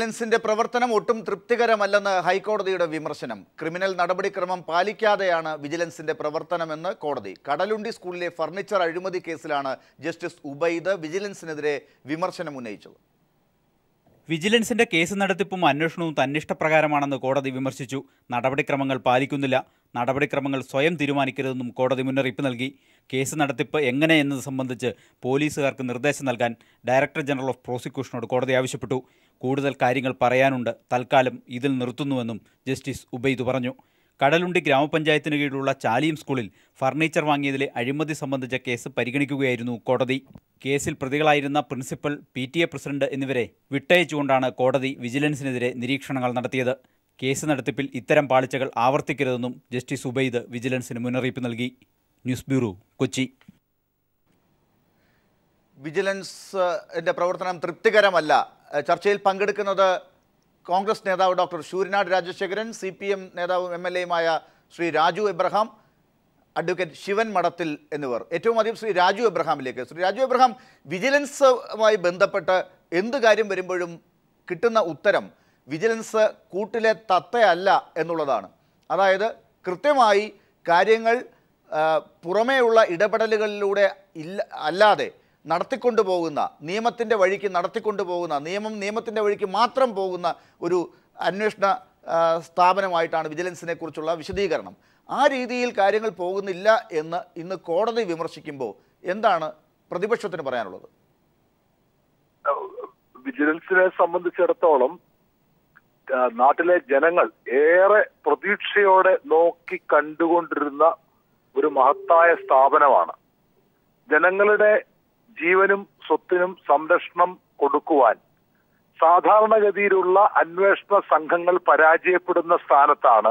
വിജിലൻസിന്റെ പ്രവർത്തനം ഒട്ടും തൃപ്തികരമല്ലെന്ന് ഹൈക്കോടതിയുടെ വിമർശനം ക്രിമിനൽ നടപടിക്രമം പാലിക്കാതെയാണ് വിജിലൻസിന്റെ പ്രവർത്തനമെന്ന് കോടതി കടലുണ്ടി സ്കൂളിലെ ഫർണിച്ചർ അഴിമതി കേസിലാണ് ജസ്റ്റിസ് ഉബൈദ് വിജിലൻസിനെതിരെ വിമർശനം ഉന്നയിച്ചത് വിജിലൻസിന്റെ കേസ് നടത്തിപ്പും അന്വേഷണവും തന്നിഷ്ടപ്രകാരമാണെന്ന് കോടതി വിമർശിച്ചു നടപടിക്രമങ്ങൾ പാലിക്കുന്നില്ല നടപടിക്രമങ്ങൾ സ്വയം തീരുമാനിക്കരുതെന്നും കോടതി മുന്നറിയിപ്പ് നൽകി കേസ് നടത്തിപ്പ് എങ്ങനെ എന്നത് സംബന്ധിച്ച് പോലീസുകാർക്ക് നിർദ്ദേശം നൽകാൻ ഡയറക്ടർ ജനറൽ ഓഫ് പ്രോസിക്യൂഷനോട് കോടതി ആവശ്യപ്പെട്ടു കൂടുതൽ കാര്യങ്ങൾ പറയാനുണ്ട് തൽക്കാലം ഇതിൽ നിർത്തുന്നുവെന്നും ജസ്റ്റിസ് ഉബൈദ് പറഞ്ഞു കടലുണ്ടി ഗ്രാമപഞ്ചായത്തിന് കീഴിലുള്ള ചാലിയം സ്കൂളിൽ ഫർണിച്ചർ വാങ്ങിയതിലെ അഴിമതി സംബന്ധിച്ച കേസ് പരിഗണിക്കുകയായിരുന്നു കോടതി കേസിൽ പ്രതികളായിരുന്ന principal P T A president എന്നിവരെ വിട്ടയച്ചുകൊണ്ടാണ് കോടതി വിജിലൻസിനെതിരെ നിരീക്ഷണങ്ങൾ നടത്തിയത് കേസ് നടത്തിപ്പിൽ ഇത്തരം പാളിച്ചകൾ ആവർത്തിക്കരുതെന്നും ജസ്റ്റിസ് ഉബൈദ് വിജിലൻസിന് മുന്നറിയിപ്പ് നൽകി ന്യൂസ് ബ്യൂറോ കൊച്ചി വിജിലൻസിന്റെ പ്രവർത്തനം തൃപ്തികരമല്ല ഏഹ് ചർച്ചയിൽ പങ്കെടുക്കുന്നത് കോൺഗ്രസ് നേതാവ് doctor Sooranad Rajasekharan C P M നേതാവും എം എൽ എയുമായ ശ്രീ രാജു എബ്രഹാം അഡ്വക്കേറ്റ് ശിവൻ മഠത്തിൽ എന്നിവർ ഏറ്റവും അധികം ശ്രീ രാജു എബ്രഹാമിലേക്ക് ശ്രീ രാജു എബ്രഹാം വിജിലൻസുമായി ബന്ധപ്പെട്ട് എന്ത് കാര്യം വരുമ്പോഴും കിട്ടുന്ന ഉത്തരം വിജിലൻസ് കൂട്ടിലെ തത്തയല്ല എന്നുള്ളതാണ് അതായത് കൃത്യമായി കാര്യങ്ങൾ ആ, പുറമേയുള്ള ഇടപെടലുകളിലൂടെ ഇല്ല അല്ലാതെ നടത്തിക്കൊണ്ടു പോകുന്ന നിയമത്തിൻ്റെ വഴിക്ക് നടത്തിക്കൊണ്ടു പോകുന്ന നിയമം നിയമത്തിൻ്റെ വഴിക്ക് മാത്രം പോകുന്ന ഒരു അന്വേഷണ ആ, സ്ഥാപനമായിട്ടാണ് വിജിലൻസിനെ കുറിച്ചുള്ള വിശദീകരണം ആ രീതിയിൽ കാര്യങ്ങൾ പോകുന്നില്ല എന്ന് ഇന്ന് കോടതി വിമർശിക്കുമ്പോൾ എന്താണ് പ്രതിപക്ഷത്തിന് പറയാനുള്ളത് വിജിലൻസിനെ സംബന്ധിച്ചിടത്തോളം ആ, നാട്ടിലെ ജനങ്ങൾ ഏറെ പ്രതീക്ഷയോടെ നോക്കി കണ്ടുകൊണ്ടിരുന്ന ഒരു മഹത്തായ സ്ഥാപനമാണ് ജനങ്ങളുടെ ജീവനും സ്വത്തിനും സംരക്ഷണം കൊടുക്കുവാൻ സാധാരണഗതിയിലുള്ള അന്വേഷണ സംഘങ്ങൾ പരാജയപ്പെടുന്ന സ്ഥാനത്താണ്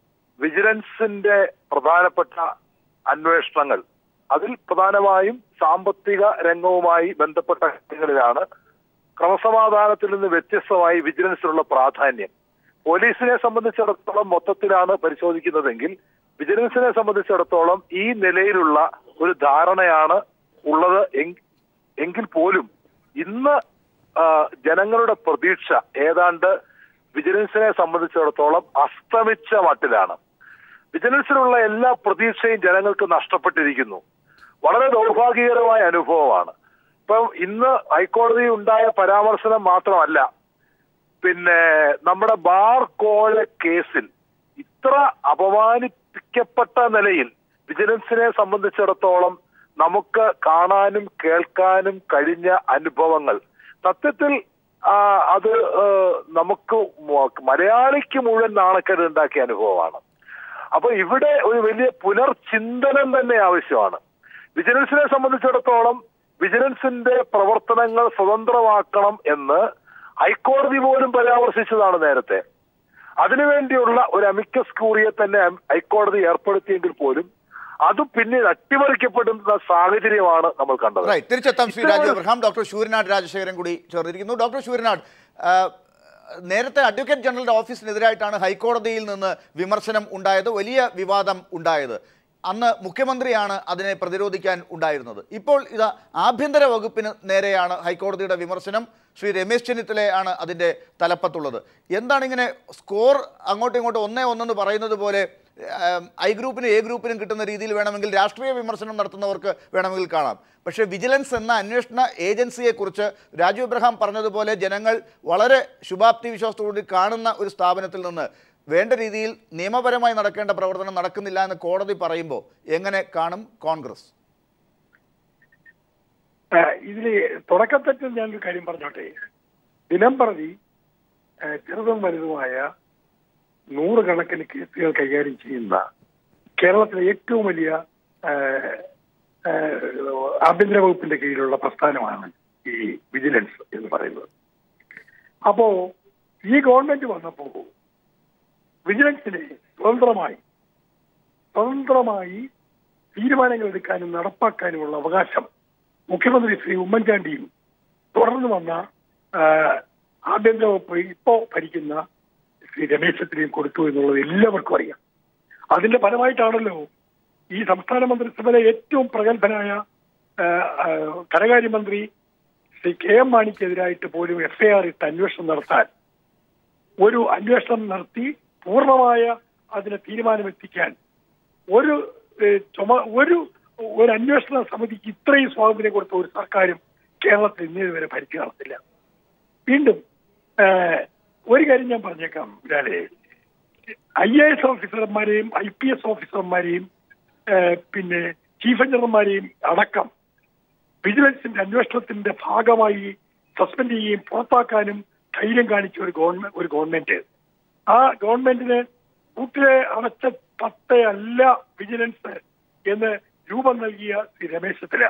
വിജിലൻസിന്റെ പ്രധാനപ്പെട്ട അന്വേഷണങ്ങൾ അതിൽ പ്രധാനമായും സാമ്പത്തിക രംഗവുമായി ബന്ധപ്പെട്ട കാര്യങ്ങളിലാണ് ക്രമസമാധാനത്തിൽ നിന്ന് വ്യത്യസ്തമായി വിജിലൻസിനുള്ള പ്രാധാന്യം പോലീസിനെ സംബന്ധിച്ചിടത്തോളം മൊത്തത്തിലാണ് പരിശോധിക്കുന്നതെങ്കിൽ വിജിലൻസിനെ സംബന്ധിച്ചിടത്തോളം ഈ നിലയിലുള്ള ഒരു ധാരണയാണ് ഉള്ളത് എങ്- എങ്കിൽ പോലും ഇന്ന് ആ, ജനങ്ങളുടെ പ്രതീക്ഷ ഏതാണ്ട് വിജിലൻസിനെ സംബന്ധിച്ചിടത്തോളം അസ്തമിച്ച മട്ടിലാണ് വിജിലൻസിനുള്ള എല്ലാ പ്രതീക്ഷയും ജനങ്ങൾക്ക് നഷ്ടപ്പെട്ടിരിക്കുന്നു വളരെ ദൗർഭാഗ്യകരമായ അനുഭവമാണ് ഇപ്പം ഇന്ന് ഹൈക്കോടതി ഉണ്ടായ പരാമർശനം മാത്രമല്ല പിന്നെ നമ്മുടെ ബാർ കോഴ കേസിൽ ഇത്ര അപമാനിപ്പിക്കപ്പെട്ട നിലയിൽ വിജിലൻസിനെ സംബന്ധിച്ചിടത്തോളം നമുക്ക് കാണാനും കേൾക്കാനും കഴിഞ്ഞ അനുഭവങ്ങൾ സത്യത്തിൽ ആ, അത് ആ, നമുക്ക് മ- മലയാളിക്ക് മുഴുവൻ നാണക്കേട് ഉണ്ടാക്കിയ അനുഭവമാണ് അപ്പൊ ഇവിടെ ഒരു വലിയ പുനർചിന്തനം തന്നെ ആവശ്യമാണ് വിജിലൻസിനെ സംബന്ധിച്ചിടത്തോളം വിജിലൻസിന്റെ പ്രവർത്തനങ്ങൾ സ്വതന്ത്രമാക്കണം എന്ന് ഹൈക്കോടതി പോലും പരാമർശിച്ചതാണ് നേരത്തെ അതിനുവേണ്ടിയുള്ള ഒരു അമിക്കസ് ക്യൂറിയെ തന്നെ അം- ഹൈക്കോടതി ഏർപ്പെടുത്തിയെങ്കിൽ പോലും അത് പിന്നീട് അട്ടിമറിക്കപ്പെടുന്ന സാഹചര്യമാണ് നമ്മൾ കണ്ടത് റൈറ്റ് തിരിച്ചെത്താം ശ്രീ രാജു ഇത്തരം ഒരു- എബ്രഹാം ഡോക്ടർ ശൂരനാട് രാജശേഖരൻ കൂടി ചേർന്നിരിക്കുന്നു ഡോക്ടർ ശൂരനാട് ആ, നേരത്തെ അഡ്വക്കേറ്റ് ജനറലിന്റെ ഓഫീസിനെതിരായിട്ടാണ് ഹൈക്കോടതിയിൽ നിന്ന് വിമർശനം ഉണ്ടായത് വലിയ വിവാദം ഉണ്ടായത് അന്ന് മുഖ്യമന്ത്രിയാണ് അതിനെ പ്രതിരോധിക്കാൻ ഉണ്ടായിരുന്നത് ഇപ്പോൾ ഇത് ആഭ്യന്തര വകുപ്പിന് നേരെയാണ് ഹൈക്കോടതിയുടെ വിമർശനം ശ്രീ രമേശ് ചെന്നിത്തലയാണ് അതിൻ്റെ തലപ്പത്തുള്ളത് എന്താണ് ഇങ്ങനെ സ്കോർ അങ്ങോട്ടും ഇങ്ങോട്ടും ഒന്നേ ഒന്നെന്ന് പറയുന്നത് പോലെ ഏം, ഐ ഗ്രൂപ്പിനും എ ഗ്രൂപ്പിനും കിട്ടുന്ന രീതിയിൽ വേണമെങ്കിൽ രാഷ്ട്രീയ വിമർശനം നടത്തുന്നവർക്ക് വേണമെങ്കിൽ കാണാം പക്ഷേ വിജിലൻസ് എന്ന അന്വേഷണ ഏജൻസിയെക്കുറിച്ച് രാജു ഇബ്രഹാം പറഞ്ഞതുപോലെ ജനങ്ങൾ വളരെ ശുഭാപ്തി വിശ്വാസത്തോടുകൂടി കാണുന്ന ഒരു സ്ഥാപനത്തിൽ നിന്ന് വേണ്ട രീതിയിൽ നിയമപരമായി നടക്കേണ്ട പ്രവർത്തനം നടക്കുന്നില്ല എന്ന് കോടതി പറയുമ്പോൾ എങ്ങനെ കാണും കോൺഗ്രസ് ആ, ഇതില് തുടക്കത്തിൽ ഞാനൊരു കാര്യം പറഞ്ഞോട്ടെ ദിനം പ്രതി ആ, ചെറുതും വലുതുമായ നൂറുകണക്കിന് കേസുകൾ കൈകാര്യം ചെയ്യുന്ന കേരളത്തിലെ ഏറ്റവും വലിയ ആ, ആ, ആഭ്യന്തര വകുപ്പിന്റെ കീഴിലുള്ള പ്രസ്ഥാനമാണ് ഈ വിജിലൻസ് എന്ന് പറയുന്നത് അപ്പോ ഈ ഗവൺമെന്റ് വന്നപ്പോ വിജിലൻസിനെ സ്വതന്ത്രമായി സ്വതന്ത്രമായി തീരുമാനങ്ങൾ എടുക്കാനും നടപ്പാക്കാനുമുള്ള അവകാശം മുഖ്യമന്ത്രി ശ്രീ ഉമ്മൻചാണ്ടിയും തുടർന്ന് വന്ന ആ, ആഭ്യന്തര വകുപ്പ് ഇപ്പോ ഭരിക്കുന്ന ശ്രീ രമേശ് ചെന്നിത്തലയും കൊടുത്തു എന്നുള്ളത് എല്ലാവർക്കും അറിയാം അതിന്റെ ഫലമായിട്ടാണല്ലോ ഈ സംസ്ഥാന മന്ത്രിസഭയിലെ ഏറ്റവും പ്രഗത്ഭനായ ആ, ആ, ധനകാര്യമന്ത്രി ശ്രീ കെ എം മാണിക്കെതിരായിട്ട് പോലും എഫ്ഐആർ ഇട്ട് അന്വേഷണം നടത്താൻ ഒരു അന്വേഷണം നടത്തി പൂർണ്ണമായ അതിന് തീരുമാനമെത്തിക്കാൻ ഒരു ഏഹ്, ചുമ ഒരു ഒരു അന്വേഷണ സമിതിക്ക് ഇത്രയും സ്വാതന്ത്ര്യം കൊടുത്ത ഒരു സർക്കാരും കേരളത്തിൽ ഇന്നേ വരെ ഭരിച്ചു കാണത്തില്ല വീണ്ടും ഏഹ്, ഒരു കാര്യം ഞാൻ പറഞ്ഞേക്കാം ഒരാളെ ഐ എ എസ് ഓഫീസർമാരെയും ഐ പി എസ് ഓഫീസർമാരെയും ഏഹ്, പിന്നെ ചീഫ് എഞ്ചിനീയർമാരെയും അടക്കം വിജിലൻസിന്റെ അന്വേഷണത്തിന്റെ ഭാഗമായി സസ്പെൻഡ് ചെയ്യുകയും പുറത്താക്കാനും ധൈര്യം കാണിച്ച ഒരു ഗവൺമെന്റ് ഒരു ഗവൺമെന്റ് ആ ഗവൺമെന്റിന് കൂട്ടിലെ അടച്ച തട്ടയല്ല വിജിലൻസ് എന്ന് രൂപം നൽകിയ ശ്രീ രമേശ് ചെന്നിത്തല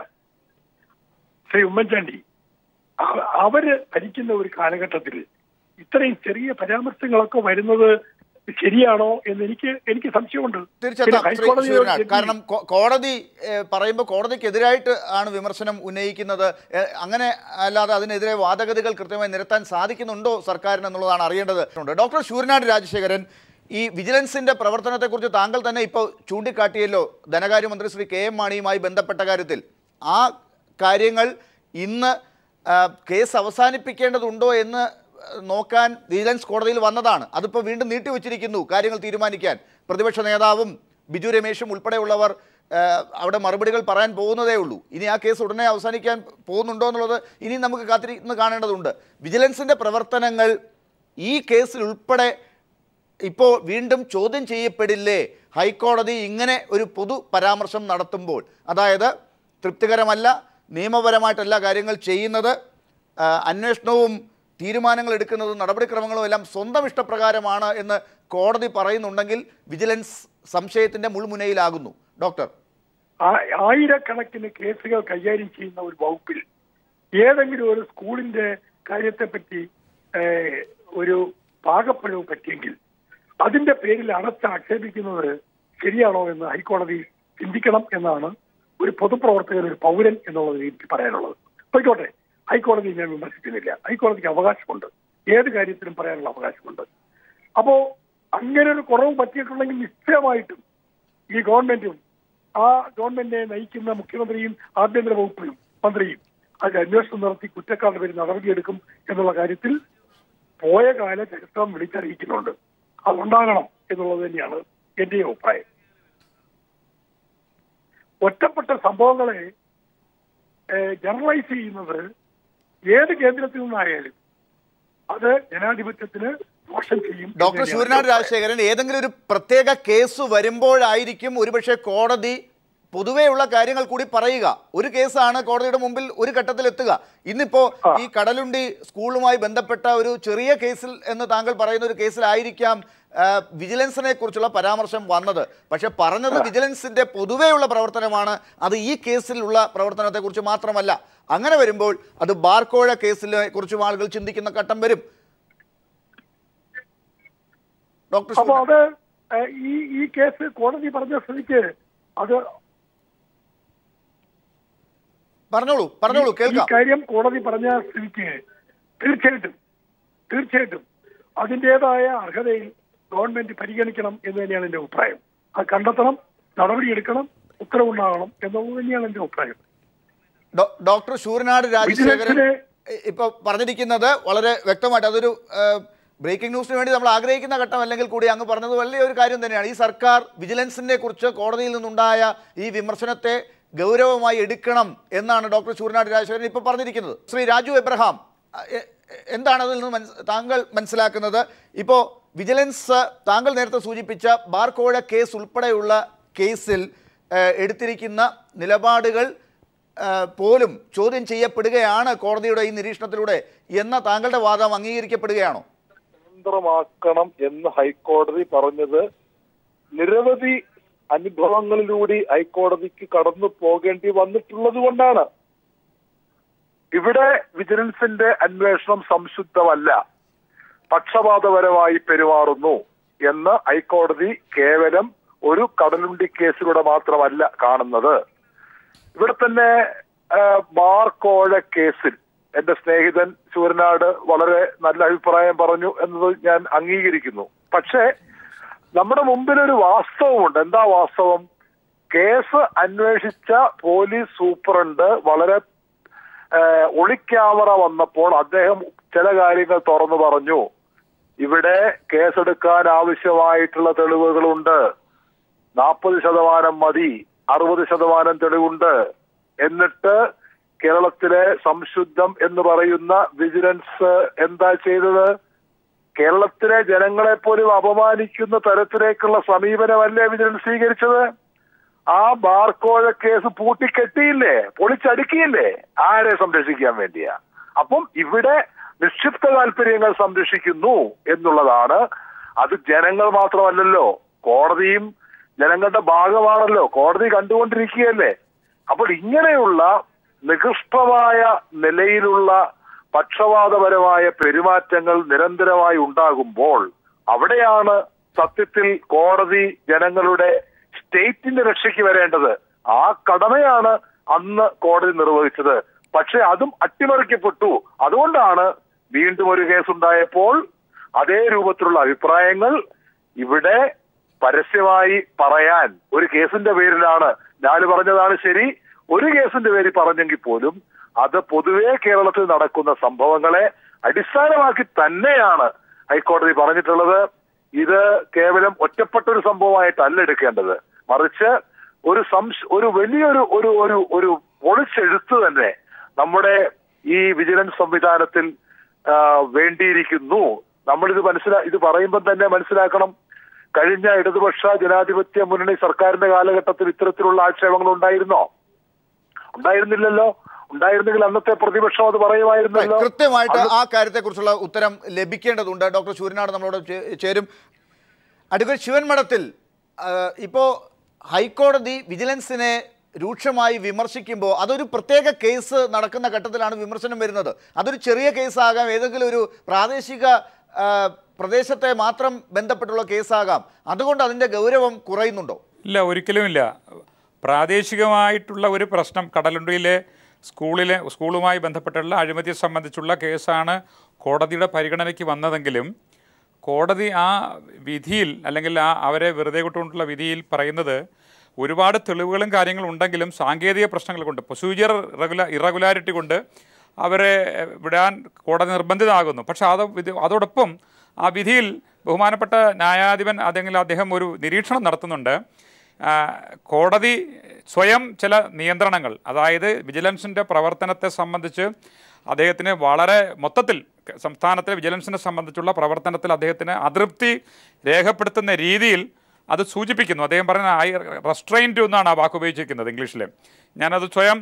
ശ്രീ ഉമ്മൻചാണ്ടി അവ- അവര് ഭരിക്കുന്ന ഒരു കാലഘട്ടത്തിൽ ഇത്രയും ചെറിയ പരാമർശങ്ങളൊക്കെ വരുന്നത് ശരിയാണോ എന്ന് എനിക്ക് എനിക്ക് സംശയമുണ്ട് പിന്നെ തീർച്ചയായിട്ടും ശ്രീ ഹൈക്കോടതി ശിവനാഥ് ജഡ്ജി- കാരണം കോ- കോടതി ഏഹ്, പറയുമ്പോൾ കോടതിക്കെതിരായിട്ട് ആണ് വിമർശനം ഉന്നയിക്കുന്നത് ഏഹ്, അങ്ങനെ അല്ലാതെ അതിനെതിരെ വാദഗതികൾ കൃത്യമായി നിരത്താൻ സാധിക്കുന്നുണ്ടോ സർക്കാരിന് എന്നുള്ളതാണ് അറിയേണ്ടത് ഉണ്ട് ഡോക്ടർ ശൂരനാട് രാജശേഖരൻ ഈ വിജിലൻസിന്റെ പ്രവർത്തനത്തെക്കുറിച്ച് താങ്കൾ തന്നെ ഇപ്പോൾ ചൂണ്ടിക്കാട്ടിയല്ലോ ധനകാര്യമന്ത്രി ശ്രീ കെ എം മാണിയുമായി ബന്ധപ്പെട്ട കാര്യത്തിൽ ആ കാര്യങ്ങൾ ഇന്ന് ആ, കേസ് അവസാനിപ്പിക്കേണ്ടതുണ്ടോ എന്ന് നോക്കാൻ വിജിലൻസ് കോടതിയിൽ വന്നതാണ് അതിപ്പോൾ വീണ്ടും നീട്ടിവെച്ചിരിക്കുന്നു കാര്യങ്ങൾ തീരുമാനിക്കാൻ പ്രതിപക്ഷ നേതാവും ബിജു രമേശും ഉൾപ്പെടെയുള്ളവർ ആ, അവിടെ മറുപടികൾ പറയാൻ പോകുന്നതേ ഉള്ളൂ ഇനി ആ കേസ് ഉടനെ അവസാനിക്കാൻ പോകുന്നുണ്ടോ എന്നുള്ളത് ഇനി നമുക്ക് കാത്തിരിന്ന് കാണേണ്ടതുണ്ട് വിജിലൻസിൻ്റെ പ്രവർത്തനങ്ങൾ ഈ കേസിൽ ഉൾപ്പെടെ ഇപ്പോൾ വീണ്ടും ചോദ്യം ചെയ്യപ്പെടില്ലേ ഹൈക്കോടതി ഇങ്ങനെ ഒരു പൊതു പരാമർശം നടത്തുമ്പോൾ അതായത് തൃപ്തികരമല്ല നിയമപരമായിട്ടല്ല കാര്യങ്ങൾ ചെയ്യുന്നത് ആ, അന്വേഷണവും തീരുമാനങ്ങൾ എടുക്കുന്നതും നടപടിക്രമങ്ങളും എല്ലാം സ്വന്തം ഇഷ്ടപ്രകാരമാണ് എന്ന് കോടതി പറയുന്നുണ്ടെങ്കിൽ വിജിലൻസ് സംശയത്തിൻ്റെ മുൾമുനയിലാകുന്നു ഡോക്ടർ ആ- ആയിരക്കണക്കിന് കേസുകൾ കൈകാര്യം ചെയ്യുന്ന ഒരു വകുപ്പിൽ ഏതെങ്കിലും ഒരു സ്കൂളിന്റെ കാര്യത്തെപ്പറ്റി ഏഹ്, ഒരു പാകപ്പിഴവ് പറ്റിയെങ്കിൽ അതിന്റെ പേരിൽ അടച്ച് ആക്ഷേപിക്കുന്നത് ശരിയാണോ എന്ന് ഹൈക്കോടതി ചിന്തിക്കണം എന്നാണ് ഒരു പൊതുപ്രവർത്തകൻ ഒരു പൗരൻ എന്നുള്ളത് എനിക്ക് പറയാനുള്ളത് പോയിക്കോട്ടെ ഹൈക്കോടതി ഞാൻ വിമർശിക്കുന്നില്ല ഹൈക്കോടതിക്ക് അവകാശമുണ്ട് ഏത് കാര്യത്തിലും പറയാനുള്ള അവകാശമുണ്ട് അപ്പോ അങ്ങനെ ഒരു കുറവ് പറ്റിയിട്ടുണ്ടെങ്കിൽ നിശ്ചയമായിട്ടും ഈ ഗവൺമെന്റും ആ ഗവൺമെന്റിനെ നയിക്കുന്ന മുഖ്യമന്ത്രിയും ആഭ്യന്തര വകുപ്പിലും മന്ത്രിയും അതിന്റെ അന്വേഷണം നടത്തി കുറ്റക്കാരുടെ പേരിൽ നടപടിയെടുക്കും എന്നുള്ള കാര്യത്തിൽ പോയ കാല ചരിത്രം വിളിച്ചറിയിക്കുന്നുണ്ട് അതുണ്ടാകണം എന്നുള്ളത് തന്നെയാണ് എന്റെ അഭിപ്രായം ഒറ്റപ്പെട്ട സംഭവങ്ങളെ ജനറലൈസ് ചെയ്യുന്നത് ഏത് കേന്ദ്രത്തിൽ നിന്നായാലും അത് ജനാധിപത്യത്തിന് ദോഷം ചെയ്യും എന്ന് ഡോക്ടർ തന്നെയാണ് ശൂരനാട് എന്റെ അഭിപ്രായം. രാജശേഖരൻ ഏതെങ്കിലും ഒരു പ്രത്യേക കേസ് വരുമ്പോഴായിരിക്കും ഒരുപക്ഷെ കോടതി പൊതുവെയുള്ള കാര്യങ്ങൾ കൂടി പറയുക ഒരു കേസാണ് കോടതിയുടെ മുമ്പിൽ ഒരു ഘട്ടത്തിൽ എത്തുക ഇന്നിപ്പോ ഈ കടലുണ്ടി സ്കൂളുമായി ബന്ധപ്പെട്ട ഒരു ചെറിയ കേസിൽ എന്ന് താങ്കൾ പറയുന്ന ഒരു കേസിലായിരിക്കാം ആ, വിജിലൻസിനെ കുറിച്ചുള്ള പരാമർശം വന്നത് പക്ഷെ പറഞ്ഞത് വിജിലൻസിന്റെ പൊതുവെയുള്ള പ്രവർത്തനമാണ് അത് ഈ കേസിലുള്ള പ്രവർത്തനത്തെക്കുറിച്ച് മാത്രമല്ല അങ്ങനെ വരുമ്പോൾ അത് ബാർക്കോഴ കേസിനെ കുറിച്ചും ആളുകൾ ചിന്തിക്കുന്ന ഘട്ടം വരും ഡോക്ടർ അപ്പൊ ശൂരനാട്. അത് ഏഹ്, ഈ ഈ കേസ് കോടതി പറഞ്ഞ സ്ഥിതിക്ക് അത് പറഞ്ഞോളൂ പറഞ്ഞോളൂ ഈ കേൾക്കാം കാര്യം കോടതി പറഞ്ഞ സ്ഥിതിക്ക് തീർച്ചയായിട്ടും തീർച്ചയായിട്ടും അതിൻ്റെതായ അർഹതയിൽ ഗവൺമെന്റ് പരിഗണിക്കണം എന്ന് തന്നെയാണ് എന്റെ അഭിപ്രായം അത് കണ്ടെത്തണം നടപടിയെടുക്കണം ഉത്തരവുണ്ടാകണം എന്നുള്ളത് തന്നെയാണ് എന്റെ അഭിപ്രായം ഡോ- ഡോക്ടർ ശൂരനാട് രാജശേഖരൻ വിജിലൻസിനെ ഇ- ഇപ്പൊ പറഞ്ഞിരിക്കുന്നത് വളരെ വ്യക്തമായിട്ട് അതൊരു ബ്രേക്കിംഗ് ന്യൂസിന് വേണ്ടി നമ്മൾ ആഗ്രഹിക്കുന്ന ഘട്ടം അല്ലെങ്കിൽ കൂടി അങ്ങ് പറഞ്ഞത് വലിയ ഒരു കാര്യം തന്നെയാണ് ഈ സർക്കാർ വിജിലൻസിനെ കുറിച്ച് കോടതിയിൽ നിന്നുണ്ടായ ഈ വിമർശനത്തെ ഗൗരവമായി എടുക്കണം എന്നാണ് ഡോക്ടർ ശൂരനാട് രാജശേഖരൻ ഇപ്പോൾ പറഞ്ഞിരിക്കുന്നത് ശ്രീ രാജു എബ്രഹാം അ- എ- എ- എന്താണ് അതിൽ നിന്ന് മനസ് താങ്കൾ മനസ്സിലാക്കുന്നത് ഇപ്പോൾ വിജിലൻസ് താങ്കൾ നേരത്തെ സൂചിപ്പിച്ച ബാർക്കോഴ കേസ് ഉൾപ്പെടെയുള്ള കേസിൽ ഏഹ്, എടുത്തിരിക്കുന്ന നിലപാടുകൾ ആ, പോലും ചോദ്യം ചെയ്യപ്പെടുകയാണ് കോടതിയുടെ ഈ നിരീക്ഷണത്തിലൂടെ എന്ന താങ്കളുടെ വാദം അംഗീകരിക്കപ്പെടുകയാണോ സ്വതന്ത്രമാക്കണം എന്ന് ഹൈക്കോടതി പറഞ്ഞത് നിരവധി അനുഭവങ്ങളിലൂടെ ഹൈക്കോടതിക്ക് കടന്നു പോകേണ്ടി വന്നിട്ടുള്ളത് കൊണ്ടാണ് ഇവിടെ വിജിലൻസിന്റെ അന്വേഷണം സംശുദ്ധമല്ല പക്ഷപാതപരമായി പെരുമാറുന്നു എന്ന് ഹൈക്കോടതി കേവലം ഒരു കടലുണ്ടി കേസിലൂടെ മാത്രമല്ല കാണുന്നത് ഇവിടെ തന്നെ ആ, ബാർക്കോഴ കേസിൽ എന്റെ സ്നേഹിതൻ ശൂരനാട് വളരെ നല്ല അഭിപ്രായം പറഞ്ഞു എന്നത് ഞാൻ അംഗീകരിക്കുന്നു പക്ഷേ നമ്മുടെ മുമ്പിൽ ഒരു വാസ്തവമുണ്ട് എന്താ വാസ്തവം കേസ് അന്വേഷിച്ച പോലീസ് സൂപ്രണ്ട് വളരെ ആ, ഒളിക്യാമറ വന്നപ്പോൾ അദ്ദേഹം ചില കാര്യങ്ങൾ തുറന്നു പറഞ്ഞു ഇവിടെ കേസെടുക്കാൻ ആവശ്യമായിട്ടുള്ള തെളിവുകളുണ്ട് നാൽപ്പത് ശതമാനം മതി അറുപത് ശതമാനം തെളിവുണ്ട് എന്നിട്ട് കേരളത്തിലെ സംശുദ്ധം എന്ന് പറയുന്ന വിജിലൻസ് എന്താ ചെയ്തത് കേരളത്തിലെ ജനങ്ങളെ പോലും അപമാനിക്കുന്ന തരത്തിലേക്കുള്ള സമീപനമല്ലേ വിജിലൻസ് സ്വീകരിച്ചത് ആ ബാർക്കോഴ കേസ് പൂട്ടിക്കെട്ടിയില്ലേ പൊളിച്ചടുക്കിയില്ലേ ആരെ സംരക്ഷിക്കാൻ വേണ്ടിയാ അപ്പം ഇവിടെ നിക്ഷിപ്ത താല്പര്യങ്ങൾ സംരക്ഷിക്കുന്നു എന്നുള്ളതാണ് അത് ജനങ്ങൾ മാത്രമല്ലല്ലോ കോടതിയും ജനങ്ങളുടെ ഭാഗമാണല്ലോ കോടതി കണ്ടുകൊണ്ടിരിക്കുകയല്ലേ അപ്പോൾ ഇങ്ങനെയുള്ള നികൃഷ്ടമായ നിലയിലുള്ള പക്ഷപാതപരമായ പെരുമാറ്റങ്ങൾ നിരന്തരമായി ഉണ്ടാകുമ്പോൾ അവിടെയാണ് സത്യത്തിൽ കോടതി ജനങ്ങളുടെ സ്റ്റേറ്റിന്റെ രക്ഷയ്ക്ക് വരേണ്ടത് ആ കടമയാണ് അന്ന് കോടതി നിർവഹിച്ചത് പക്ഷെ അതും അട്ടിമറിക്കപ്പെട്ടു അതുകൊണ്ടാണ് വീണ്ടും ഒരു കേസ് ഉണ്ടായപ്പോൾ അതേ രൂപത്തിലുള്ള അഭിപ്രായങ്ങൾ ഇവിടെ പരസ്യമായി പറയാൻ ഒരു കേസിന്റെ പേരിലാണ് ഞാൻ പറഞ്ഞതാണ് ശരി ഒരു കേസിന്റെ പേരിൽ പറഞ്ഞെങ്കിൽ പോലും അത് പൊതുവെ കേരളത്തിൽ നടക്കുന്ന സംഭവങ്ങളെ അടിസ്ഥാനമാക്കി തന്നെയാണ് ഹൈക്കോടതി പറഞ്ഞിട്ടുള്ളത് ഇത് കേവലം ഒറ്റപ്പെട്ട ഒരു സംഭവമായിട്ടല്ല എടുക്കേണ്ടത് മറിച്ച് ഒരു സംശ ഒരു വലിയൊരു ഒരു ഒരു ഒരു പൊളിച്ചെഴുത്ത് തന്നെ നമ്മുടെ ഈ വിജിലൻസ് സംവിധാനത്തിൽ ആ, വേണ്ടിയിരിക്കുന്നു നമ്മളിത് മനസ്സിലാ ഇത് പറയുമ്പോൾ തന്നെ മനസ്സിലാക്കണം കഴിഞ്ഞ ഇടതുപക്ഷ ജനാധിപത്യ മുന്നണി സർക്കാരിന്റെ കാലഘട്ടത്തിൽ ഇത്തരത്തിലുള്ള ആക്ഷേപങ്ങൾ ഉണ്ടായിരുന്നോ ഉണ്ടായിരുന്നില്ലല്ലോ ഉണ്ടായിരുന്നെങ്കിൽ അന്നത്തെ പ്രതിപക്ഷം അത് പറയുമായിരുന്നല്ലോ കൃത്യമായിട്ട് അന്ന് ആ കാര്യത്തെക്കുറിച്ചുള്ള ഉത്തരം ലഭിക്കേണ്ടതുണ്ട് ഡോക്ടർ സൂര്യനാട് നമ്മളോട് ചേ- ചേരും അഡ്വക്കേറ്റ് ശിവൻ മഠത്തിൽ ആ, ഇപ്പോ ഹൈക്കോടതി വിജിലൻസിനെ രൂക്ഷമായി വിമർശിക്കുമ്പോൾ അതൊരു പ്രത്യേക കേസ് നടക്കുന്ന ഘട്ടത്തിലാണ് വിമർശനം വരുന്നത് അതൊരു ചെറിയ കേസാകാം ഏതെങ്കിലും ഒരു പ്രാദേശിക ആ, പ്രദേശത്തെ മാത്രം ബന്ധപ്പെട്ടുള്ള കേസാകാം അതുകൊണ്ട് അതിൻ്റെ ഗൗരവം കുറയുന്നുണ്ടോ ഇല്ല ഒരിക്കലുമില്ല പ്രാദേശികമായിട്ടുള്ള ഒരു പ്രശ്നം കടലുണ്ടിയിലെ സ്കൂളിലെ സ്കൂളുമായി ബന്ധപ്പെട്ടുള്ള അഴിമതിയെ സംബന്ധിച്ചുള്ള കേസാണ് കോടതിയുടെ പരിഗണനയ്ക്ക് വന്നതെങ്കിലും കോടതി ആ വിധിയിൽ അല്ലെങ്കിൽ ആ അവരെ വെറുതെ വിട്ടുകൊണ്ടുള്ള വിധിയിൽ പറയുന്നത് ഒരുപാട് തെളിവുകളും കാര്യങ്ങളും ഉണ്ടെങ്കിലും സാങ്കേതിക പ്രശ്നങ്ങൾ കൊണ്ട് പ്രൊസീജിയർ റെഗുല ഇറഗുലാരിറ്റി കൊണ്ട് അവരെ വിടാൻ കോടതി നിർബന്ധിതമാകുന്നു പക്ഷേ അത് ഇത് അതോടൊപ്പം ആ വിധിയിൽ ബഹുമാനപ്പെട്ട ന്യായാധിപൻ അല്ലെങ്കിൽ അദ്ദേഹം ഒരു നിരീക്ഷണം നടത്തുന്നുണ്ട് ആ, കോടതി സ്വയം ചില നിയന്ത്രണങ്ങൾ അതായത് വിജിലൻസിൻ്റെ പ്രവർത്തനത്തെ സംബന്ധിച്ച് അദ്ദേഹത്തിന് വളരെ മൊത്തത്തിൽ ക- സംസ്ഥാനത്തിലെ വിജിലൻസിനെ സംബന്ധിച്ചുള്ള പ്രവർത്തനത്തിൽ അദ്ദേഹത്തിന് അതൃപ്തി രേഖപ്പെടുത്തുന്ന രീതിയിൽ അത് സൂചിപ്പിക്കുന്നു അദ്ദേഹം പറയുന്ന ഐ റെസ്ട്രെയിൻറ്റ് എന്നാണ് ആ വാക്ക് ഉപയോഗിച്ചിരിക്കുന്നത് ഇംഗ്ലീഷിൽ ഞാനത് സ്വയം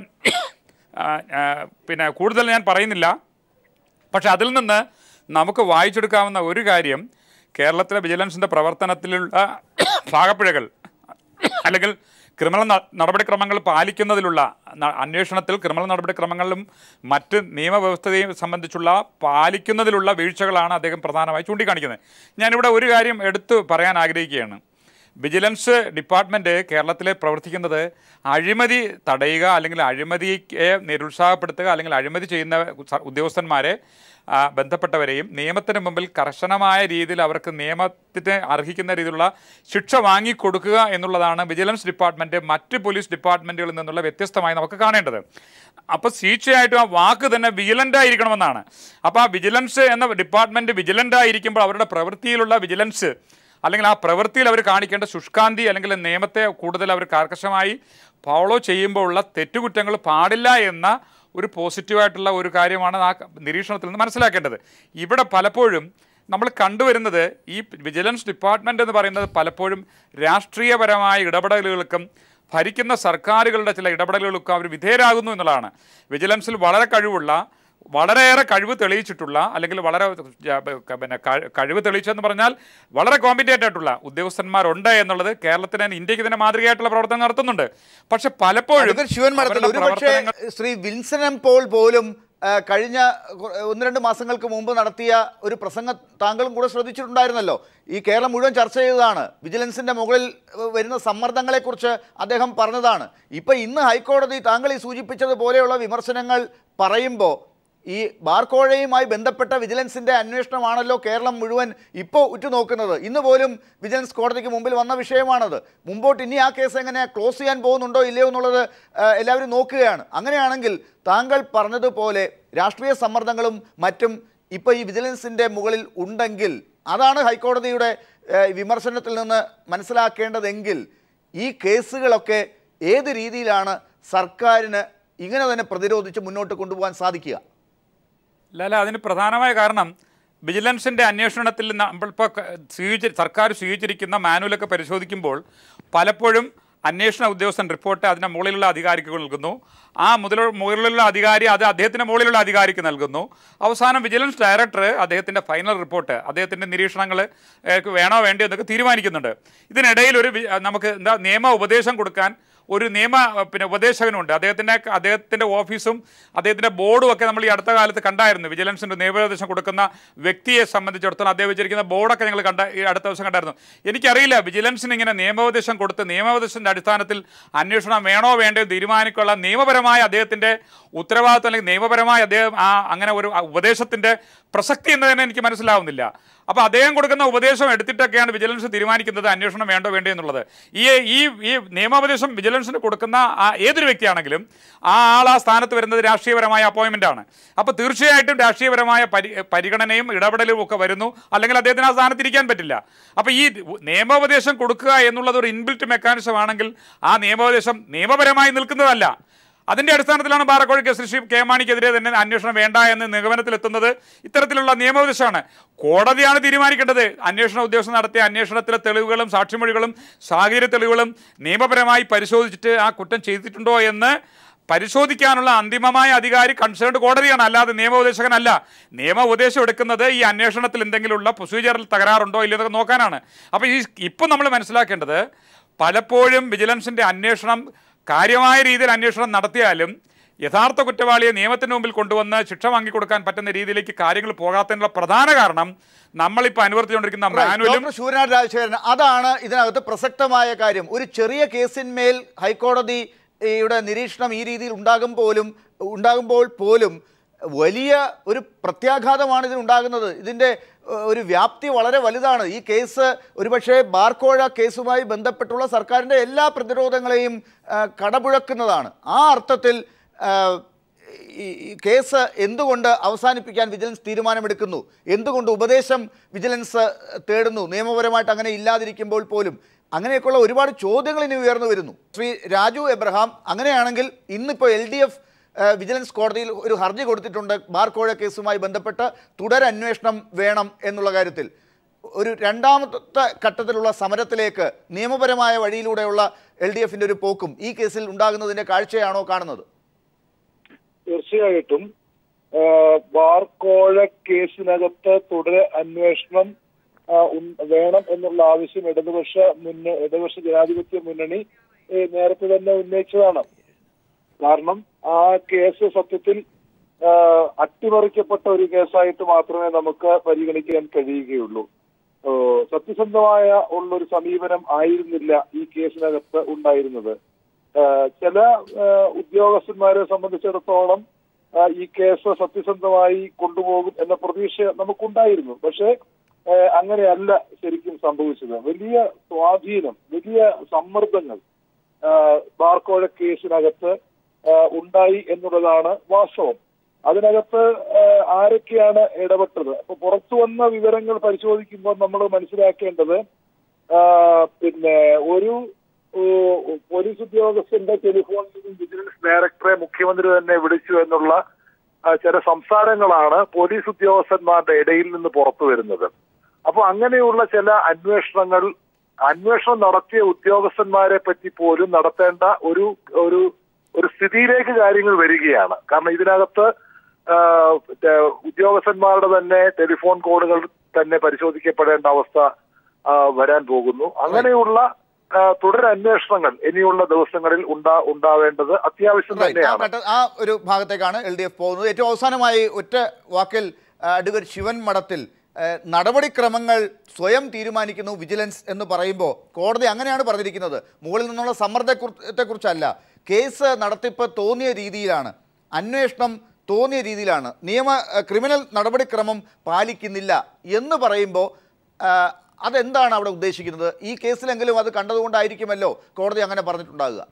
ആ, ആ, പിന്നെ കൂടുതൽ ഞാൻ പറയുന്നില്ല പക്ഷെ അതിൽ നിന്ന് നമുക്ക് വായിച്ചെടുക്കാവുന്ന ഒരു കാര്യം കേരളത്തിലെ വിജിലൻസിൻ്റെ പ്രവർത്തനത്തിലുള്ള ഭാഗപ്പിഴകൾ അല്ലെങ്കിൽ ക്രിമിനൽ ന- നടപടിക്രമങ്ങൾ പാലിക്കുന്നതിലുള്ള ന- അന്വേഷണത്തിൽ ക്രിമിനൽ നടപടിക്രമങ്ങളിലും മറ്റ് നിയമവ്യവസ്ഥയും സംബന്ധിച്ചുള്ള പാലിക്കുന്നതിലുള്ള വീഴ്ചകളാണ് അദ്ദേഹം പ്രധാനമായി ചൂണ്ടിക്കാണിക്കുന്നത് ഞാനിവിടെ ഒരു കാര്യം എടുത്തു പറയാൻ ആഗ്രഹിക്കുകയാണ് വിജിലൻസ് ഡിപ്പാർട്ട്മെൻറ്റ് കേരളത്തിൽ പ്രവർത്തിക്കുന്നത് അഴിമതി തടയുക അല്ലെങ്കിൽ അഴിമതിയെ നിരുത്സാഹപ്പെടുത്തുക അല്ലെങ്കിൽ അഴിമതി ചെയ്യുന്ന സ- ഉദ്യോഗസ്ഥന്മാരെ ആ, ബന്ധപ്പെട്ടവരെയും നിയമത്തിന് മുമ്പിൽ കർശനമായ രീതിയിൽ അവർക്ക് നിയമത്തിന് അർഹിക്കുന്ന രീതിയിലുള്ള ശിക്ഷ വാങ്ങിക്കൊടുക്കുക എന്നുള്ളതാണ് വിജിലൻസ് ഡിപ്പാർട്ട്മെൻറ്റ് മറ്റ് പോലീസ് ഡിപ്പാർട്ട്മെൻറ്റുകളിൽ നിന്നുള്ള വ്യത്യസ്തമായി നമുക്ക് കാണേണ്ടത് അപ്പോൾ തീർച്ചയായിട്ടും ആ വാക്ക് തന്നെ വിജിലൻ്റ് ആയിരിക്കണമെന്നാണ് അപ്പോൾ ആ വിജിലൻസ് എന്ന ഡിപ്പാർട്ട്മെൻറ്റ് വിജിലൻ്റ് ആയിരിക്കുമ്പോൾ അവരുടെ പ്രവൃത്തിയിലുള്ള വിജിലൻസ് അല്ലെങ്കിൽ ആ പ്രവൃത്തിയിൽ അവർ കാണിക്കേണ്ട ശുഷ്കാന്തി അല്ലെങ്കിൽ നിയമത്തെ കൂടുതൽ അവർ കർക്കശമായി ഫോളോ ചെയ്യുമ്പോൾ ഉള്ള തെറ്റുകുറ്റങ്ങൾ പാടില്ല എന്ന ഒരു പോസിറ്റീവായിട്ടുള്ള ഒരു കാര്യമാണ് ആ നിരീക്ഷണത്തിൽ നിന്ന് മനസ്സിലാക്കേണ്ടത് ഇവിടെ പലപ്പോഴും നമ്മൾ കണ്ടുവരുന്നത് ഈ വിജിലൻസ് ഡിപ്പാർട്ട്മെൻ്റ് എന്ന് പറയുന്നത് പലപ്പോഴും രാഷ്ട്രീയപരമായ ഇടപെടലുകൾക്കും ഭരിക്കുന്ന സർക്കാരുകളുടെ ചില ഇടപെടലുകൾക്കും അവർ വിധേയരാകുന്നു എന്നുള്ളതാണ് വിജിലൻസിൽ വളരെ കഴിവുള്ള വളരെയേറെ കഴിവ് തെളിയിച്ചിട്ടുള്ള അല്ലെങ്കിൽ വളരെ ജ- ബ- പിന്നെ കഴി- കഴിവ് തെളിയിച്ചെന്ന് പറഞ്ഞാൽ വളരെ കോമ്പിറ്റേറ്റ് ആയിട്ടുള്ള ഉദ്യോഗസ്ഥന്മാരുണ്ട് എന്നുള്ളത് കേരളത്തിന് ഇന്ത്യക്ക് തന്നെ മാതൃകയായിട്ടുള്ള പ്രവർത്തനം നടത്തുന്നുണ്ട് പക്ഷെ പലപ്പോഴും അഡ്വക്കേറ്റ് ശിവൻ മഠത്തിൽ അവരുടെ ഒരുപക്ഷെ പ്രവർത്തനങ്ങൾ ശ്രീ വിൽസനം പോൾ പോലും ആ, കഴിഞ്ഞ കു- ഒന്ന് രണ്ട് മാസങ്ങൾക്ക് മുമ്പ് നടത്തിയ ഒരു പ്രസംഗം താങ്കളും കൂടെ ശ്രദ്ധിച്ചിട്ടുണ്ടായിരുന്നല്ലോ ഈ കേരളം മുഴുവൻ ചർച്ച ചെയ്തതാണ് വിജിലൻസിന്റെ മുകളിൽ ഏഹ്, വരുന്ന സമ്മർദ്ദങ്ങളെക്കുറിച്ച് അദ്ദേഹം പറഞ്ഞതാണ് ഇപ്പൊ ഇന്ന് ഹൈക്കോടതി താങ്കൾ ഈ സൂചിപ്പിച്ചതുപോലെയുള്ള വിമർശനങ്ങൾ പറയുമ്പോൾ ഈ ബാർക്കോഴയുമായി ബന്ധപ്പെട്ട വിജിലൻസിന്റെ അന്വേഷണമാണല്ലോ കേരളം മുഴുവൻ ഇപ്പോൾ ഉറ്റുനോക്കുന്നത് ഇന്ന് പോലും വിജിലൻസ് കോടതിക്ക് മുമ്പിൽ വന്ന വിഷയമാണത് മുമ്പോട്ട് ഇനി ആ കേസ് എങ്ങനെ ക്ലോസ് ചെയ്യാൻ പോകുന്നുണ്ടോ ഇല്ലയോ എന്നുള്ളത് ആ, എല്ലാവരും നോക്കുകയാണ് അങ്ങനെയാണെങ്കിൽ താങ്കൾ പറഞ്ഞതുപോലെ രാഷ്ട്രീയ സമ്മർദ്ദങ്ങളും മറ്റും ഇപ്പോൾ ഈ വിജിലൻസിന്റെ മുകളിൽ ഉണ്ടെങ്കിൽ അതാണ് ഹൈക്കോടതിയുടെ ഏഹ്, വിമർശനത്തിൽ നിന്ന് മനസ്സിലാക്കേണ്ടതെങ്കിൽ ഈ കേസുകളൊക്കെ ഏത് രീതിയിലാണ് സർക്കാരിന് ഇങ്ങനെ തന്നെ പ്രതിരോധിച്ച് മുന്നോട്ട് കൊണ്ടുപോകാൻ സാധിക്കുക അല്ല അതിന് പ്രധാനമായ കാരണം വിജിലൻസിൻ്റെ അന്വേഷണത്തിൽ നമ്മളിപ്പോൾ സ്വീകരിച്ച സർക്കാർ സ്വീകരിച്ചിരിക്കുന്ന മാനുവലൊക്കെ പരിശോധിക്കുമ്പോൾ പലപ്പോഴും അന്വേഷണ ഉദ്യോഗസ്ഥൻ റിപ്പോർട്ട് അതിൻ്റെ മുകളിലുള്ള അധികാരിക്ക് നൽകുന്നു ആ മുതൽ മുകളിലുള്ള അധികാരി അത് അദ്ദേഹത്തിൻ്റെ മുകളിലുള്ള അധികാരിക്ക് നൽകുന്നു അവസാനം വിജിലൻസ് ഡയറക്ടർ അദ്ദേഹത്തിൻ്റെ ഫൈനൽ റിപ്പോർട്ട് അദ്ദേഹത്തിൻ്റെ നിരീക്ഷണങ്ങൾ ഏഹ്, വേണോ വേണ്ടയോ എന്നൊക്കെ തീരുമാനിക്കുന്നുണ്ട് ഇതിനിടയിൽ ഒരു വി- നമുക്ക് എന്താ നിയമ ഉപദേശം കൊടുക്കാൻ ഒരു നിയമ അഹ്, പിന്നെ ഉപദേശകനുണ്ട് അദ്ദേഹത്തിൻ്റെ അദ്ദേഹത്തിൻ്റെ ഓഫീസും അദ്ദേഹത്തിൻ്റെ ബോർഡും ഒക്കെ നമ്മൾ ഈ അടുത്ത കാലത്ത് കണ്ടായിരുന്നു വിജിലൻസിൻ്റെ നിയമോപദേശം കൊടുക്കുന്ന വ്യക്തിയെ സംബന്ധിച്ചിടത്തോളം അദ്ദേഹം വെച്ചിരിക്കുന്ന ബോർഡൊക്കെ ഞങ്ങൾ കണ്ട ഈ അടുത്ത ദിവസം കണ്ടായിരുന്നു എനിക്കറിയില്ല വിജിലൻസിന് ഇങ്ങനെ നിയമോപദേശം കൊടുത്ത് നിയമോപദേശത്തിൻ്റെ അടിസ്ഥാനത്തിൽ അന്വേഷണം വേണോ വേണ്ടയോ തീരുമാനിക്കാനുള്ള നിയമപരമായ അദ്ദേഹത്തിൻ്റെ ഉത്തരവാദിത്വം അല്ലെങ്കിൽ നിയമപരമായ അദ്ദേഹം ആ അങ്ങനെ ഒരു ഉപദേശത്തിൻ്റെ പ്രസക്തി എന്ന് തന്നെ എനിക്ക് മനസ്സിലാവുന്നില്ല അപ്പോൾ അദ്ദേഹം കൊടുക്കുന്ന ഉപദേശം എടുത്തിട്ടൊക്കെയാണ് വിജിലൻസ് തീരുമാനിക്കുന്നത് അന്വേഷണം വേണ്ടോ വേണ്ടോ എന്നുള്ളത് ഈ ഈ ഈ നിയമോപദേശം വിജിലൻസിന് കൊടുക്കുന്ന ആ ഏതൊരു വ്യക്തിയാണെങ്കിലും ആ ആൾ ആ സ്ഥാനത്ത് വരുന്നത് രാഷ്ട്രീയപരമായ അപ്പോയിൻമെൻ്റ് ആണ് അപ്പോൾ തീർച്ചയായിട്ടും രാഷ്ട്രീയപരമായ പരി പരിഗണനയും ഇടപെടലും ഒക്കെ വരുന്നു അല്ലെങ്കിൽ അദ്ദേഹത്തിന് ആ സ്ഥാനത്ത് ഇരിക്കാൻ പറ്റില്ല അപ്പോൾ ഈ നിയമോപദേശം കൊടുക്കുക എന്നുള്ളത് ഒരു ഇൻബിൽറ്റ് മെക്കാനിസം ആണെങ്കിൽ ആ നിയമോപദേശം നിയമപരമായി നിൽക്കുന്നതല്ല അതിന്റെ അടിസ്ഥാനത്തിലാണ് ബാറക്കോഴി കേസിൽ ശ്രീ കെ മാണിക്കെതിരെ തന്നെ അന്വേഷണം വേണ്ട എന്ന് നിഗമനത്തിലെത്തുന്നത് ഇത്തരത്തിലുള്ള നിയമോപദേശമാണ് കോടതിയാണ് തീരുമാനിക്കേണ്ടത് അന്വേഷണ ഉദ്യോഗസ്ഥർ നടത്തിയ അന്വേഷണത്തിലെ തെളിവുകളും സാക്ഷിമൊഴികളും സാഹചര്യ തെളിവുകളും നിയമപരമായി പരിശോധിച്ചിട്ട് ആ കുറ്റം ചെയ്തിട്ടുണ്ടോ എന്ന് പരിശോധിക്കാനുള്ള അന്തിമമായ അധികാരി കൺസേൺഡ് കോടതിയാണ് അല്ലാതെ നിയമോപദേശകനല്ല നിയമ ഉപദേശം എടുക്കുന്നത് ഈ അന്വേഷണത്തിൽ എന്തെങ്കിലുമുള്ള പ്രൊസീജിയറിൽ തകരാറുണ്ടോ ഇല്ലയോ എന്നൊക്കെ നോക്കാനാണ് അപ്പോൾ ഈ ഇപ്പം നമ്മൾ മനസ്സിലാക്കേണ്ടത് പലപ്പോഴും വിജിലൻസിൻ്റെ അന്വേഷണം കാര്യമായ രീതിയിൽ അന്വേഷണം നടത്തിയാലും യഥാർത്ഥ കുറ്റവാളിയെ നിയമത്തിന് മുമ്പിൽ കൊണ്ടുവന്ന് ശിക്ഷ വാങ്ങിക്കൊടുക്കാൻ പറ്റുന്ന രീതിയിലേക്ക് കാര്യങ്ങൾ പോകാത്തതിനുള്ള പ്രധാന കാരണം നമ്മളിപ്പോൾ അനുവർത്തിച്ചുകൊണ്ടിരിക്കുന്ന മാനുവലും ഡോക്ടർ ശൂരനാട് രാജശേഖരൻ അതാണ് ഇതിനകത്ത് പ്രസക്തമായ കാര്യം ഒരു ചെറിയ കേസിന്മേൽ ഹൈക്കോടതിയുടെ നിരീക്ഷണം ഈ രീതിയിൽ ഉണ്ടാകും പോലും ഉണ്ടാകുമ്പോൾ പോലും വലിയ ഒരു പ്രത്യാഘാതമാണ് ഇതിനുണ്ടാകുന്നത് ഇതിൻ്റെ ഏഹ്, ഒരു വ്യാപ്തി വളരെ വലുതാണ് ഈ കേസ് ഒരുപക്ഷെ ബാർക്കോഴ കേസുമായി ബന്ധപ്പെട്ടുള്ള സർക്കാരിൻ്റെ എല്ലാ പ്രതിരോധങ്ങളെയും ആ, കടപുഴക്കുന്നതാണ് ആ അർത്ഥത്തിൽ ആ, ഈ ഈ കേസ് എന്തുകൊണ്ട് അവസാനിപ്പിക്കാൻ വിജിലൻസ് തീരുമാനമെടുക്കുന്നു എന്തുകൊണ്ട് ഉപദേശം വിജിലൻസ് തേടുന്നു നിയമപരമായിട്ട് അങ്ങനെ ഇല്ലാതിരിക്കുമ്പോൾ പോലും അങ്ങനെയൊക്കെയുള്ള ഒരുപാട് ചോദ്യങ്ങൾ ഇനി ഉയർന്നു വരുന്നു ശ്രീ രാജു എബ്രഹാം അങ്ങനെയാണെങ്കിൽ ഇന്നിപ്പോൾ എൽ ഡി എഫ് വിജിലൻസ് കോടതിയിൽ ഒരു ഹർജി കൊടുത്തിട്ടുണ്ട് ബാർക്കോഴ കേസുമായി ബന്ധപ്പെട്ട് തുടരന്വേഷണം വേണം എന്നുള്ള കാര്യത്തിൽ ഒരു രണ്ടാമത്തെ ഘട്ടത്തിലുള്ള സമരത്തിലേക്ക് നിയമപരമായ വഴിയിലൂടെയുള്ള എൽ ഡി എഫിൻ്റെ ഒരു പോക്കും ഈ കേസിൽ ഉണ്ടാകുന്നതിൻ്റെ കാഴ്ചയാണോ കാണുന്നത് തീർച്ചയായിട്ടും ആ, ബാർക്കോഴ കേസിനകത്ത് തുടർ അന്വേഷണം ആ, ഉൺ- വേണം എന്നുള്ള ആവശ്യം ഇടതുപക്ഷ മുന്ന ഇടതുപക്ഷ ജനാധിപത്യ മുന്നണി ഏ, നേരത്തെ തന്നെ ഉന്നയിച്ചതാണ് കാരണം ആ കേസ് സത്യത്തിൽ ആ, അട്ടിമറിക്കപ്പെട്ട ഒരു കേസായിട്ട് മാത്രമേ നമുക്ക് പരിഗണിക്കാൻ കഴിയുകയുള്ളൂ ഓ, സത്യസന്ധമായ ഉള്ളൊരു സമീപനം ആയിരുന്നില്ല ഈ കേസിനകത്ത് ഉണ്ടായിരുന്നത് ആ, ചില ആ, ഉദ്യോഗസ്ഥന്മാരെ സംബന്ധിച്ചിടത്തോളം ആ, ഈ കേസ് സത്യസന്ധമായി കൊണ്ടുപോകും എന്ന പ്രതീക്ഷ നമുക്കുണ്ടായിരുന്നു പക്ഷേ ആ, അങ്ങനെയല്ല ശരിക്കും സംഭവിച്ചത് വലിയ സ്വാധീനം വലിയ സമ്മർദ്ദങ്ങൾ ആ, ബാർക്കോഴ കേസിനകത്ത് ആ, ഉണ്ടായി എന്നുള്ളതാണ് വാസ്തവം അതിനകത്ത് ആ, ആരൊക്കെയാണ് ഇടപെട്ടത് അപ്പൊ പുറത്തു വന്ന വിവരങ്ങൾ പരിശോധിക്കുമ്പോൾ നമ്മൾ മനസ്സിലാക്കേണ്ടത് ആ, പിന്നെ ഒരു ഓ, പോലീസ് ഉദ്യോഗസ്ഥന്റെ ടെലിഫോണിൽ നിന്നും വിജിലൻസ് ഡയറക്ടറെ മുഖ്യമന്ത്രി തന്നെ വിളിച്ചു എന്നുള്ള ആ, ചില സംസാരങ്ങളാണ് പോലീസ് ഉദ്യോഗസ്ഥന്മാരുടെ ഇടയിൽ നിന്ന് പുറത്തു വരുന്നത് അപ്പൊ അങ്ങനെയുള്ള ചില അന്വേഷണങ്ങൾ അന്വേഷണം നടത്തിയ ഉദ്യോഗസ്ഥന്മാരെ പറ്റി പോലും നടത്തേണ്ട ഒരു ഒരു ഒരു സ്ഥിതിയിലേക്ക് കാര്യങ്ങൾ വരികയാണ് കാരണം ഇതിനകത്ത് ആ, മറ്റേ ഉദ്യോഗസ്ഥന്മാരുടെ തന്നെ ടെലിഫോൺ കോളുകൾ തന്നെ പരിശോധിക്കപ്പെടേണ്ട അവസ്ഥ ആ, വരാൻ പോകുന്നു അങ്ങനെയുള്ള ആ, തുടരന്വേഷണങ്ങൾ ഇനിയുള്ള ദിവസങ്ങളിൽ ഉണ്ടാ ഉണ്ടാവേണ്ടത് അത്യാവശ്യം Right. ആ തന്നെയാണ് ഘട്ട- ആ ഒരു ഭാഗത്തേക്കാണ് എൽ ഡി എഫ് പോകുന്നത് ഏറ്റവും അവസാനമായി ഒറ്റ വാക്കിൽ ആ, അഡ്വക്കേറ്റ് ശിവൻ മഠത്തിൽ ആ, നടപടിക്രമങ്ങൾ സ്വയം തീരുമാനിക്കുന്നു വിജിലൻസ് എന്ന് പറയുമ്പോൾ കോടതി അങ്ങനെയാണ് പറഞ്ഞിരിക്കുന്നത് മുകളിൽ നിന്നുള്ള സമ്മർദ്ദത്തെക്കുറിച്ചല്ല കേസ് നടത്തിപ്പ് തോന്നിയ രീതിയിലാണ് അന്വേഷണം തോന്നിയ രീതിയിലാണ് നിയമ ആ, ക്രിമിനൽ നടപടിക്രമം പാലിക്കുന്നില്ല എന്ന് പറയുമ്പോൾ ആ, അതെന്താണ് അവിടെ ഉദ്ദേശിക്കുന്നത് ഈ കേസിലെങ്കിലും അത് കണ്ടതുകൊണ്ടായിരിക്കുമല്ലോ കോടതി അങ്ങനെ പറഞ്ഞിട്ടുണ്ടാകുക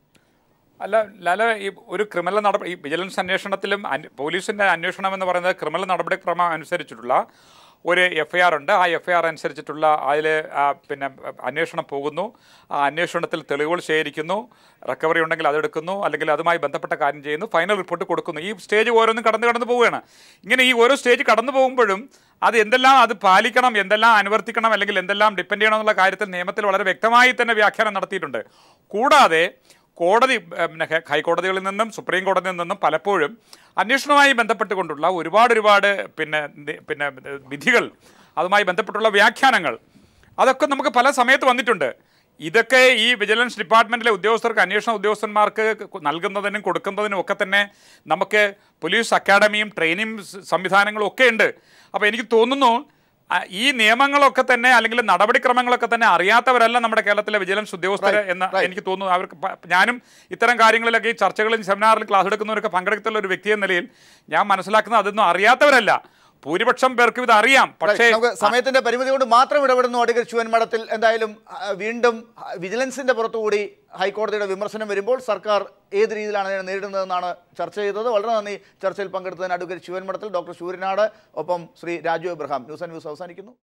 അല്ല ലാല ഈ ഒരു ക്രിമിനൽ നടപടി ഈ വിജിലൻസ് അന്വേഷണത്തിലും അന്വ- പോലീസിന്റെ അന്വേഷണം എന്ന് പറയുന്നത് ക്രിമിനൽ നടപടിക്രമം അനുസരിച്ചിട്ടുള്ള ഒരു എഫ് ഐ ആർ ഉണ്ട് ആ എഫ് ഐ ആർ അനുസരിച്ചിട്ടുള്ള അതിൽ പിന്നെ അന്വേഷണം പോകുന്നു ആ അന്വേഷണത്തിൽ തെളിവുകൾ ശേഖരിക്കുന്നു റിക്കവറി ഉണ്ടെങ്കിൽ അതെടുക്കുന്നു അല്ലെങ്കിൽ അതുമായി ബന്ധപ്പെട്ട കാര്യം ചെയ്യുന്നു ഫൈനൽ റിപ്പോർട്ട് കൊടുക്കുന്നു ഈ സ്റ്റേജ് ഓരോന്നും കടന്നു കടന്നു പോവുകയാണ് ഇങ്ങനെ ഈ ഓരോ സ്റ്റേജ് കടന്നു പോകുമ്പോഴും അത് എന്തെല്ലാം അത് പാലിക്കണം എന്തെല്ലാം അനുവർത്തിക്കണം അല്ലെങ്കിൽ എന്തെല്ലാം ഡിപ്പെൻഡ് ചെയ്യണം എന്നുള്ള കാര്യത്തിൽ നിയമത്തിൽ വളരെ വ്യക്തമായി തന്നെ വ്യാഖ്യാനം നടത്തിയിട്ടുണ്ട് കൂടാതെ കോടതി ഏഹ്, പിന്നെ ഹൈ- ഹൈക്കോടതികളിൽ നിന്നും സുപ്രീം കോടതിയിൽ നിന്നും പലപ്പോഴും അന്വേഷണവുമായി ബന്ധപ്പെട്ടുകൊണ്ടുള്ള ഒരുപാട് ഒരുപാട് പിന്നെ നി- പിന്നെ വിധികൾ അതുമായി ബന്ധപ്പെട്ടുള്ള വ്യാഖ്യാനങ്ങൾ അതൊക്കെ നമുക്ക് പല സമയത്ത് വന്നിട്ടുണ്ട് ഇതൊക്കെ ഈ വിജിലൻസ് ഡിപ്പാർട്ട്മെൻറ്റിലെ ഉദ്യോഗസ്ഥർക്ക് അന്വേഷണ ഉദ്യോഗസ്ഥന്മാർക്ക് ക- നൽകുന്നതിനും കൊടുക്കുന്നതിനും ഒക്കെ തന്നെ നമുക്ക് പോലീസ് അക്കാഡമിയും ട്രെയിനിങ് സ് സംവിധാനങ്ങളും ഒക്കെ ഉണ്ട് അപ്പോൾ എനിക്ക് തോന്നുന്നു ആ, ഈ നിയമങ്ങളൊക്കെ തന്നെ അല്ലെങ്കിൽ നടപടിക്രമങ്ങളൊക്കെ തന്നെ അറിയാത്തവരല്ല നമ്മുടെ കേരളത്തിലെ വിജിലൻസ് ഉദ്യോഗസ്ഥർ Right, എന്ന് right. എനിക്ക് തോന്നുന്നു അവർക്ക് പ- ഞാനും ഇത്തരം കാര്യങ്ങളിലൊക്കെ ഈ ചർച്ചകളിലും സെമിനാറിൽ ക്ലാസ് എടുക്കുന്നവരൊക്കെ പങ്കെടുത്തുള്ള ഒരു വ്യക്തി എന്ന നിലയിൽ ഞാൻ മനസ്സിലാക്കുന്നത് അതൊന്നും അറിയാത്തവരല്ല ഭൂരിപക്ഷം പേർക്കും ഇത് അറിയാം പക്ഷേ Right. നമുക്ക് സമയത്തിന്റെ പരിമിതി കൊണ്ട് മാത്രം ഇടപെടുന്നു അഡ്വക്കേറ്റ് ശിവൻ മഠത്തിൽ എന്തായാലും ആ, വീണ്ടും ആ, വിജിലൻസിന്റെ പുറത്തുകൂടി ഹൈക്കോടതിയുടെ വിമർശനം വരുമ്പോൾ സർക്കാർ ഏത് രീതിയിലാണ് അതിനെ നേരിടുന്നതെന്നാണ് ചർച്ച ചെയ്തത് വളരെ നന്ദി ചർച്ചയിൽ പങ്കെടുത്തതിന് അഡ്വക്കേറ്റ് ശിവൻ മഠത്തിൽ ഡോക്ടർ ശൂര്യനാട് ഒപ്പം Shri Raju Abraham news and news അവസാനിക്കുന്നു